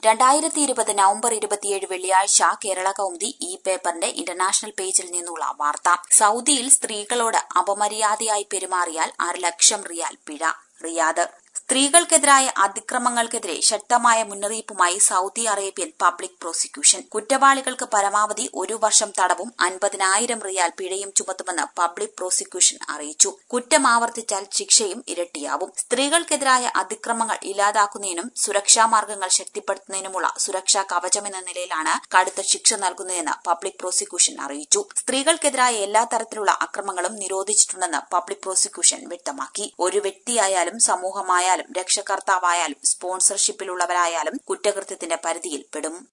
രണ്ടായിരത്തി ഇരുപത് നവംബർ ഇരുപത്തിയേഴ് വെള്ളിയാഴ്ച കേരള കൗമുദി ഇ പേപ്പറിന്റെ ഇന്റർനാഷണൽ പേജിൽ നിന്നുള്ള വാർത്ത സൌദിയിൽ സ്ത്രീകളോട് അപമര്യാദയായി പെരുമാറിയാൽ അര ലക്ഷം റിയാൽ പിഴ റിയാദ് സ്ത്രീകൾക്കെതിരായ അതിക്രമങ്ങൾക്കെതിരെ ശക്തമായ മുന്നറിയിപ്പുമായി സൌദി അറേബ്യൻ പബ്ലിക് പ്രോസിക്യൂഷൻ കുറ്റവാളികൾക്ക് പരമാവധി ഒരു വർഷം തടവും അൻപതിനായിരം റിയാൽ പിഴയും ചുമത്തുമെന്ന് പബ്ലിക് പ്രോസിക്യൂഷൻ അറിയിച്ചു കുറ്റം ആവർത്തിച്ചാൽ ശിക്ഷയും ഇരട്ടിയാവും സ്ത്രീകൾക്കെതിരായ അതിക്രമങ്ങൾ ഇല്ലാതാക്കുന്നതിനും സുരക്ഷാ മാർഗങ്ങൾ ശക്തിപ്പെടുത്തുന്നതിനുമുള്ള സുരക്ഷാ കവചമെന്ന നിലയിലാണ് കടുത്ത ശിക്ഷ നൽകുന്നതെന്ന് പബ്ലിക് പ്രോസിക്യൂഷൻ അറിയിച്ചു സ്ത്രീകൾക്കെതിരായ എല്ലാ തരത്തിലുള്ള അക്രമങ്ങളും നിരോധിച്ചിട്ടുണ്ടെന്ന് പബ്ലിക് പ്രോസിക്യൂഷൻ വ്യക്തമാക്കി ഒരു വ്യക്തിയായാലും സമൂഹമായാലും രക്ഷകർത്താവായാലും സ്പോൺസർഷിപ്പിലുള്ളവരായാലും കുറ്റകൃത്യത്തിന്റെ പരിധിയിൽ പെടും